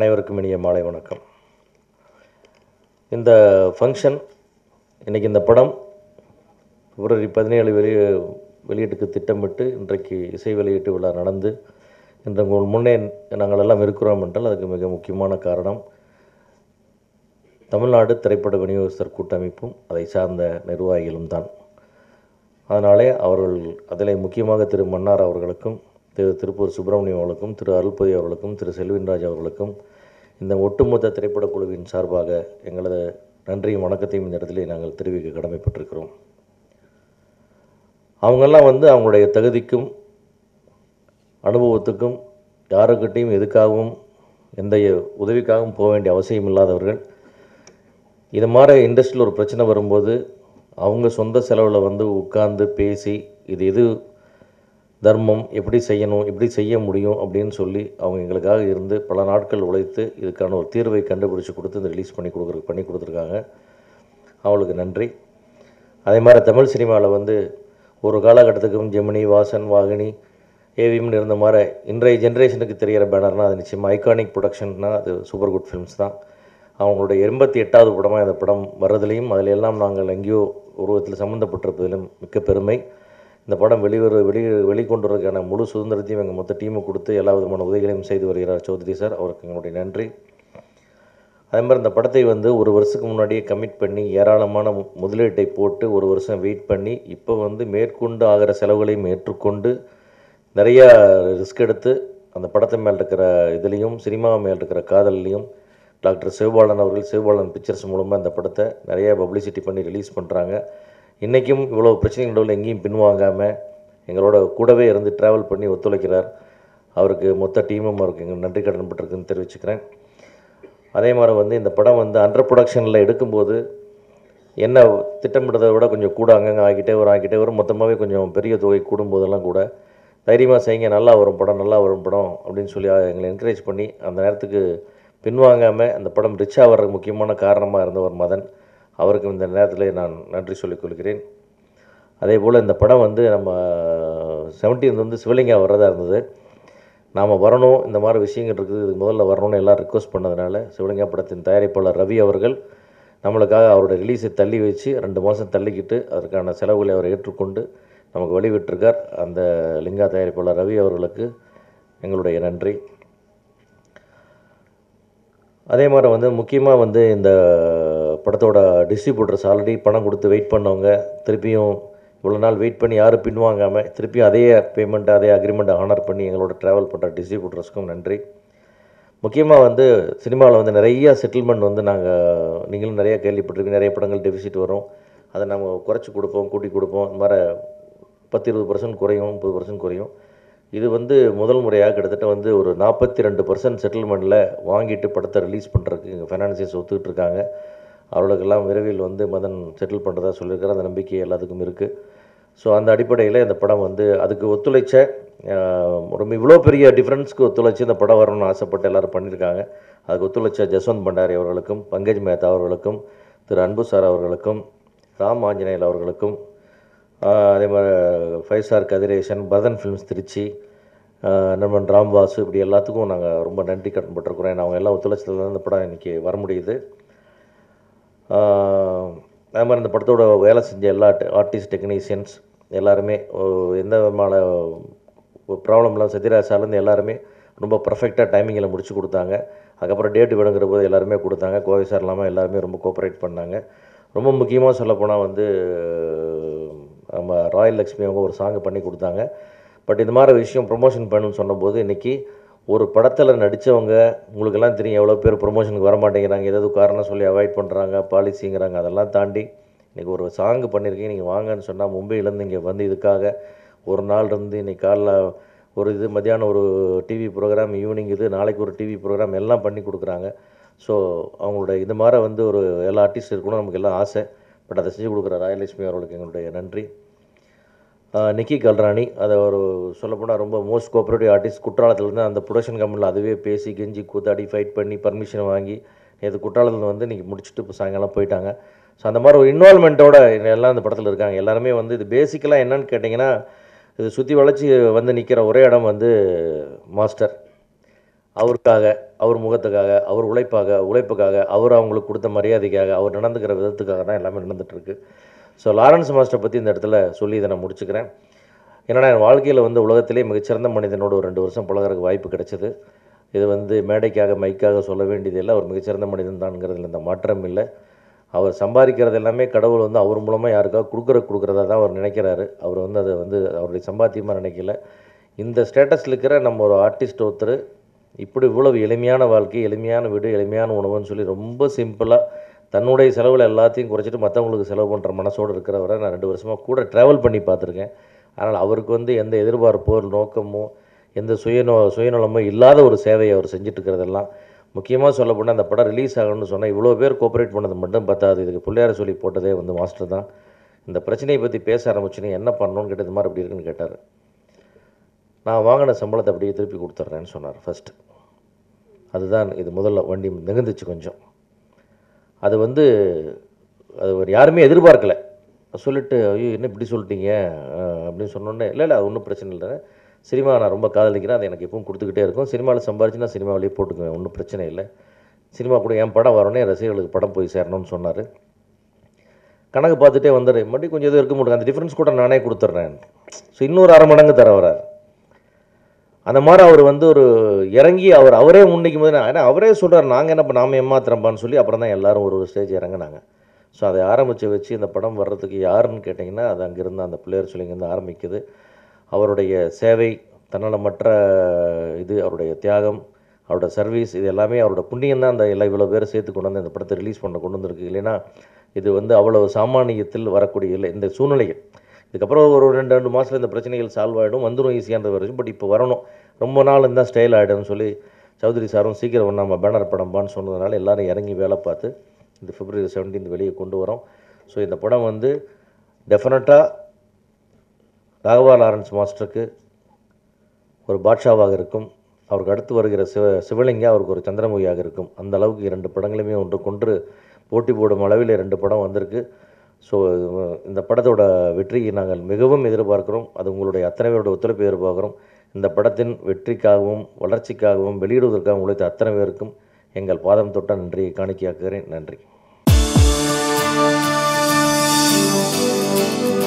அனைவருக்கும் இனிய மாலை வணக்கம் இந்த ஃபங்க்ஷன் இன்றைக்கி இந்த படம் பிப்ரவரி பதினேழு வெளி வெளியீட்டுக்கு திட்டமிட்டு இன்றைக்கு இசை வெளியீட்டு விழா நடந்து இன்று உங்கள் முன்னே நாங்கள் எல்லாம் இருக்கிறோம் என்றால் அதுக்கு மிக முக்கியமான காரணம் தமிழ்நாடு திரைப்பட விநியோகஸ்தர் கூட்டமைப்பும் அதை சார்ந்த நிர்வாகிகளும் தான் அதனாலே அவர்கள் அதில் முக்கியமாக திரு மன்னார் அவர்களுக்கும் திரு திருப்பூர் சுப்பிரமணியம் அவர்களுக்கும் திரு அருள்பதி அவர்களுக்கும் திரு செல்வின்ராஜ் அவர்களுக்கும் இந்த ஒட்டுமொத்த திரைப்படக் குழுவின் சார்பாக எங்களது நன்றியும் வணக்கத்தையும் இந்த இடத்திலே நாங்கள் தெரிவிக்க கடமைப்பட்டிருக்கிறோம் அவங்கெல்லாம் வந்து அவங்களுடைய தகுதிக்கும் அனுபவத்துக்கும் யாருக்கிட்டையும் எதுக்காகவும் எந்த உதவிக்காகவும் போக வேண்டிய அவசியம் இல்லாதவர்கள் இது மாதிரி இண்டஸ்ட்ரியில் ஒரு பிரச்சனை வரும்போது அவங்க சொந்த செலவில் வந்து உட்கார்ந்து பேசி இது எது தர்மம் எப்படி செய்யணும் எப்படி செய்ய முடியும் அப்படின்னு சொல்லி அவங்க எங்களுக்காக இருந்து பல நாட்கள் உழைத்து இதுக்கான ஒரு தீர்வை கண்டுபிடிச்சி கொடுத்து இந்த ரிலீஸ் பண்ணி கொடுக்குற பண்ணி கொடுத்துருக்காங்க அவளுக்கு நன்றி அதே மாதிரி தமிழ் சினிமாவில் வந்து ஒரு காலகட்டத்துக்கும் ஜெமினி வாசன் வாகினி ஏவிஎம்னு இருந்த மாதிரி இன்றைய ஜென்ரேஷனுக்கு தெரிகிற பேனர்னால் அது நிச்சயமாக ஐகானிக் ப்ரொடக்ஷன்னா அது சூப்பர் குட் ஃபிலிம்ஸ் தான் அவங்களுடைய எண்பத்தி எட்டாவது படமாக இந்த படம் வர்றதுலேயும் அதில் எல்லாம் நாங்கள் எங்கேயோ உருவத்தில் சம்மந்தப்பட்டிருப்பதிலும் மிக்க பெருமை இந்த படம் வெளிவரு வெளி வெளிக்கொண்டு வரதுக்கான முழு சுதந்திரத்தையும் எங்கள் மொத்த டீமை கொடுத்து எல்லா விதமான உதவிகளையும் செய்து வருகிறார் சௌத்ரி சார் அவருக்கு எங்களுடைய நன்றி அதே மாதிரி இந்த படத்தை வந்து ஒரு வருஷத்துக்கு முன்னாடியே கமிட் பண்ணி ஏராளமான மு- முதலீட்டை போட்டு ஒரு வருஷம் வெயிட் பண்ணி இப்போ வந்து மேற்கொண்டு ஆகிற செலவுகளையும் ஏற்றுக்கொண்டு நிறையா ரிஸ்க் எடுத்து அந்த படத்தை மேல் இருக்கிற இதுலேயும் சினிமா மேல் இருக்கிற காதல்லையும் டாக்டர் சிவபாலன் அவர்கள் சிவபாலன் பிக்சர்ஸ் மூலமாக இந்த படத்தை நிறைய பப்ளிசிட்டி பண்ணி ரிலீஸ் பண்ணுறாங்க இன்றைக்கும் இவ்வளோ பிரச்சனைகள் நடுவில் எங்கேயும் பின்வாங்காமல் எங்களோட கூடவே இருந்து ட்ராவல் பண்ணி ஒத்துழைக்கிறார் அவருக்கு மொத்த டீமும் அவருக்கு எங்கள் நன்றி கடன் பட்டிருக்குன்னு தெரிவிச்சுக்கிறேன் அதே மாதிரி வந்து இந்த படம் வந்து அண்டர் ப்ரொடக்ஷனில் எடுக்கும்போது என்ன திட்டமிட்டதை விட கொஞ்சம் கூட அங்கங்கே ஆகிட்டே வரும் ஆகிட்டே வரும் மொத்தமாகவே கொஞ்சம் பெரிய தொகை கூடும்போதெல்லாம் கூட தைரியமாக செய்யுங்க நல்லா வரும் படம் நல்லா வரும் படம் அப்படின்னு சொல்லி எங்களை என்கரேஜ் பண்ணி அந்த நேரத்துக்கு பின்வாங்காமல் அந்த படம் ரிச்சாக வர்றதுக்கு முக்கியமான காரணமாக இருந்தவர் மதன் அவருக்கு இந்த நேரத்தில் நான் நன்றி சொல்லிக் கொள்கிறேன் அதே போல் இந்த படம் வந்து நம்ம செவன்டீன் வந்து சிவலிங்கா வர்றதா இருந்தது நாம் வரணும் இந்த மாதிரி விஷயங்கள் இருக்குது இதுக்கு முதல்ல வரணும்னு எல்லாம் ரிக்வஸ்ட் பண்ணதுனால சிவலிங்கா படத்தின் தயாரிப்பாளர் ரவி அவர்கள் நம்மளுக்காக அவரோட ரிலீஸை தள்ளி வச்சு ரெண்டு மாதம் தள்ளிக்கிட்டு அதற்கான செலவுகளை அவர் ஏற்றுக்கொண்டு நமக்கு வெளிவிட்டிருக்கார் அந்த லிங்கா தயாரிப்பாளர் ரவி அவர்களுக்கு எங்களுடைய நன்றி அதே மாதிரி வந்து முக்கியமாக வந்து இந்த படத்தோட டிஸ்ட்ரிபியூட்டர்ஸ் ஆல்ரெடி பணம் கொடுத்து வெயிட் பண்ணவங்க திருப்பியும் இவ்வளோ நாள் வெயிட் பண்ணி யாரும் பின்வாங்காமல் திருப்பியும் அதே பேமெண்ட் அதே அக்ரிமெண்ட்டை ஆனர் பண்ணி எங்களோட ட்ராவல் பண்ணுற டிஸ்ட்ரிபியூட்டர்ஸ்க்கும் நன்றி முக்கியமாக வந்து சினிமாவில் வந்து நிறைய செட்டில்மெண்ட் வந்து நாங்கள் நீங்களும் நிறைய கேள்விப்பட்டிருக்கீங்க நிறைய படங்கள் டெபிசிட் வரும் அதை நம்ம குறைச்சி கொடுப்போம் கூட்டி கொடுப்போம் இந்த மாதிரி பத்து இருபது பர்சன்ட் குறையும் முப்பது பர்சன்ட் குறையும் இது வந்து முதல் முறையாக கிட்டத்தட்ட வந்து ஒரு நாற்பத்தி ரெண்டு பர்சன்ட் செட்டில்மெண்ட்டில் வாங்கிட்டு படத்தை ரிலீஸ் பண்ணுறதுக்கு எங்கள் ஃபைனான்சியர்ஸ் ஒத்துக்கிட்டு இருக்காங்க அவர்களுக்கெல்லாம் விரைவில் வந்து மதன் செட்டில் பண்ணுறதா சொல்லியிருக்காரு அந்த நம்பிக்கை எல்லாத்துக்கும் இருக்குது ஸோ அந்த அடிப்படையில் இந்த படம் வந்து அதுக்கு ஒத்துழைச்ச ஆஹ், ரொம்ப இவ்வளோ பெரிய டிஃப்ரென்ஸ்க்கு ஒத்துழைச்சி இந்த படம் வரணும்னு ஆசைப்பட்டு எல்லாரும் பண்ணியிருக்காங்க அதுக்கு ஒத்துழைச்ச ஜஸ்வந்த் பண்டாரி அவர்களுக்கும் பங்கஜ் மேத்தா அவர்களுக்கும் திரு அன்பு சார் அவர்களுக்கும் ராம் ஆஞ்சநேயல் அவர்களுக்கும் ஆஹ், அதே மாதிரி five star Kathiresan Pathan films Tiruchi ஆஹ், நண்பன் ராம்வாசு இப்படி எல்லாத்துக்கும் நாங்கள் ரொம்ப நன்றி கடன் பட்டிருக்கிறோம் ஏன்னா அவங்க எல்லாம் ஒத்துழைச்சதுல தான் இந்த படம் இன்றைக்கி வர முடியுது ஆஹ், அதே மாதிரி இந்த படத்தோட வேலை செஞ்ச எல்லா ஆர்டிஸ்ட் டெக்னீஷியன்ஸ் எல்லாருமே ஓ, எந்த விதமான ப்ராப்ளம் இல்லாமல் சத்யராஜ் சார்லேருந்து எல்லாருமே ரொம்ப பர்ஃபெக்டாக டைமிங்கில் முடிச்சு கொடுத்தாங்க அதுக்கப்புறம் டேட் வேணுங்கிற போது எல்லாருமே கொடுத்தாங்க கோவை சார் இல்லாமல் எல்லாருமே ரொம்ப கோஆப்ரேட் பண்ணாங்க ரொம்ப முக்கியமாக சொல்லப்போனால் வந்து நம்ம ராயல் லக்ஷ்மி அவங்க ஒரு சாங் பண்ணி கொடுத்தாங்க பட் இந்த மாதிரி விஷயம் ப்ரொமோஷன் பண்ணணும்னு சொன்னபோது இன்றைக்கி ஒரு படத்தில் நடித்தவங்க உங்களுக்கெல்லாம் தெரியும் எவ்வளோ பேர் ப்ரொமோஷனுக்கு வர மாட்டேங்கிறாங்க ஏதாவது காரணம் சொல்லி அவாய்ட் பண்ணுறாங்க பாலிசிங்கிறாங்க அதெல்லாம் தாண்டி இன்றைக்கி ஒரு சாங் பண்ணியிருக்கீங்க நீங்கள் வாங்கன்னு சொன்னால் மும்பையிலேருந்து இங்கே வந்து இதுக்காக ஒரு நாள் இருந்து இன்னைக்கு காலைல ஒரு இது மத்தியானம் ஒரு டிவி ப்ரோக்ராம் ஈவினிங் இது நாளைக்கு ஒரு டிவி ப்ரோக்ராம் எல்லாம் பண்ணி கொடுக்குறாங்க ஸோ அவங்களோட இது மாதிரி வந்து ஒரு எல்லா ஆர்டிஸ்ட் இருக்கணும் நமக்கு எல்லாம் ஆசை பட் அதை செஞ்சு கொடுக்குற ராயலட்சுமி அவர்களுக்கு எங்களுடைய நன்றி ஆஹ் நிக்கி கல்ராணி அதை ஒரு சொல்லப்போனால் ரொம்ப மோஸ்ட் கோஆப்ரேட்டிவ் ஆர்டிஸ்ட் குற்றாலத்துலேருந்து அந்த ப்ரொடக்ஷன் கம்பெனியில் அதுவே பேசி கெஞ்சி கூத்தாடி ஃபைட் பண்ணி பர்மிஷன் வாங்கி நேற்று குற்றாலத்தில் வந்து இன்றைக்கி முடிச்சுட்டு இப்போ சாயங்காலம் போயிட்டாங்க ஸோ அந்த மாதிரி ஒரு இன்வால்மெண்ட்டோட எல்லாம் இந்த படத்தில் இருக்காங்க எல்லாருமே வந்து இது பேசிக்கலாக என்னன்னு கேட்டிங்கன்னா இது சுற்றி வளைச்சி வந்து நிற்கிற ஒரே இடம் வந்து மாஸ்டர் அவருக்காக அவர் முகத்துக்காக அவர் உழைப்பாக உழைப்புக்காக அவர் அவங்களுக்கு கொடுத்த மரியாதைக்காக அவர் நடந்துக்கிற விதத்துக்காக தான் எல்லாமே நடந்துகிட்ருக்கு ஸோ லாரன்ஸ் மாஸ்டர் பற்றி இந்த இடத்துல சொல்லி இதை நான் முடிச்சுக்கிறேன் ஏன்னா என் வாழ்க்கையில் வந்து உலகத்திலே மிகச்சிறந்த மனிதனோட ஒரு ரெண்டு வருஷம் பழகுறதுக்கு வாய்ப்பு கிடைச்சது இது வந்து மேடைக்காக மைக்காக சொல்ல வேண்டியதில்லை அவர் மிகச்சிறந்த மனிதன் தான்ங்கிறதுல இந்த மாற்றம் இல்லை அவர் சம்பாதிக்கிறது எல்லாமே கடவுள் வந்து அவர் மூலமாக யாருக்காக கொடுக்குற கொடுக்குறதா தான் அவர் நினைக்கிறாரு அவர் வந்து அதை வந்து அவருடைய சம்பாத்தியமாக நினைக்கல இந்த ஸ்டேட்டஸில் இருக்கிற நம்ம ஒரு ஆர்டிஸ்ட் ஒருத்தர் இப்படி இவ்வளவு எளிமையான வாழ்க்கை எளிமையான வீடு எளிமையான உணவுன்னு சொல்லி ரொம்ப சிம்பிளாக தன்னுடைய செலவில் எல்லாத்தையும் குறைச்சிட்டு மற்றவங்களுக்கு செலவு பண்ணுற மனசோடு இருக்கிறவரை நான் ரெண்டு வருஷமாக கூட ட்ராவல் பண்ணி பார்த்துருக்கேன் ஆனால் அவருக்கு வந்து எந்த எதிர்பார்ப்போ நோக்கமோ எந்த சுயநோ சுயநலமோ இல்லாத ஒரு சேவையை அவர் செஞ்சுட்டு இருக்கிறதெல்லாம் முக்கியமாக சொல்லப்போனால் அந்த படம் ரிலீஸ் ஆகணும்னு சொன்னால் இவ்வளோ பேர் கோஆப்ரேட் பண்ணது மட்டும் பத்தாது இதுக்கு பிள்ளையார சொல்லி போட்டதே வந்து மாஸ்டர் தான் இந்த பிரச்சனையை பற்றி பேச ஆரம்பிச்சுன்னு என்ன பண்ணணும்னு கேட்டது இது மாதிரி அப்படி இருக்குன்னு கேட்டார் நான் வாங்கின சம்பளத்தை அப்படியே திருப்பி கொடுத்துட்றேன்னு சொன்னார் ஃபஸ்ட்டு அதுதான் இது முதல்ல வண்டி நிகழ்ந்துச்சு கொஞ்சம் அது வந்து அது ஒரு யாருமே எதிர்பார்க்கல சொல்லிட்டு ஐயோ என்ன இப்படி சொல்லிட்டீங்க அஹ் அப்படின்னு சொன்னோன்னே இல்லை இல்லை அது ஒன்றும் பிரச்சனை இல்லை சினிமா நான் ரொம்ப காதலிக்கிறேன் அது எனக்கு எப்பவும் கொடுத்துக்கிட்டே இருக்கும் சினிமாவில் சம்பாரிச்சு நான் சினிமாவிலேயே போட்டுக்குவேன் ஒன்றும் பிரச்சனை இல்லை சினிமா கூட என் படம் வரணும்னே ரசிகர்களுக்கு படம் போய் சேரணும்னு சொன்னார் கணக்கு பார்த்துட்டே வந்துடு மறுபடியும் கொஞ்சம் இது இருக்க முடியும் அந்த டிஃப்ரென்ஸ் கூட நானே கொடுத்துட்றேன் ஸோ இன்னொரு அரை மடங்கு தர வரார் அந்த மாதிரி அவர் வந்து ஒரு இறங்கி அவர் அவரே முன்னிக்கும் போது நான் ஏன்னா அவரே சொல்கிறார் நாங்கள் என்ன நாம ஏமாத்துறோம்பான்னு சொல்லி அப்புறம் தான் எல்லாரும் ஒரு ஒரு ஸ்டேஜ் இறங்குனாங்க ஸோ அதை ஆரம்பித்து வச்சு இந்த படம் வர்றதுக்கு யாருன்னு கேட்டிங்கன்னா அது அங்கேருந்து அந்த பிள்ளையர் சொல்லிங்கேருந்து ஆரம்பிக்குது அவருடைய சேவை தன்னலமற்ற இது அவருடைய தியாகம் அவரோட சர்வீஸ் இது எல்லாமே அவரோட புண்ணியம் தான் அந்த எல்லா இவ்வளோ பேரை சேர்த்து கொண்டு வந்து இந்த படத்தை ரிலீஸ் பண்ண கொண்டு வந்திருக்கு இல்லைன்னா இது வந்து அவ்வளவு சாமானியத்தில் வரக்கூடிய இல்லை இந்த சூழ்நிலைகள் இதுக்கப்புறம் ஒரு ரெண்டு ரெண்டு மாதத்தில் இந்த பிரச்சனைகள் சால்வ் ஆகிடும் வந்துடும் ஈஸியானது வரைக்கும் பட் இப்போ வரணும் ரொம்ப நாள் இருந்தால் ஸ்டைல் ஆகிடும்னு சொல்லி சௌத்ரி சாரும் சீக்கிரம் நம்ம பேனர் படம்பான்னு சொன்னதுனால எல்லாரும் இறங்கி வேலை பார்த்து இந்த பிப்ரவரி செவன்டீன்த் வெளியே கொண்டு வரோம் ஸோ இந்த படம் வந்து டெஃபினட்டாக ராகவா லாரன்ஸ் மாஸ்டருக்கு ஒரு பாட்ஷாவாக இருக்கும் அவருக்கு அடுத்து வருகிற சிவ சிவலிங்கா அவருக்கு ஒரு சந்திரமுகியாக இருக்கும் அந்த அளவுக்கு இரண்டு படங்களுமே ஒன்று கொன்று போட்டி போடும் அளவில் இரண்டு படம் வந்திருக்கு ஸோ இந்த படத்தோட வெற்றியை நாங்கள் மிகவும் எதிர்பார்க்கிறோம் அது உங்களுடைய அத்தனை பேரோட ஒத்துழைப்பு எதிர்பார்க்கிறோம் இந்த படத்தின் வெற்றிக்காகவும் வளர்ச்சிக்காகவும் வெளியிடுவதற்காகவும் உழைத்த அத்தனை பேருக்கும் எங்கள் பாதம் தொட்ட நன்றியை காணிக்கையாக்குகிறேன் நன்றி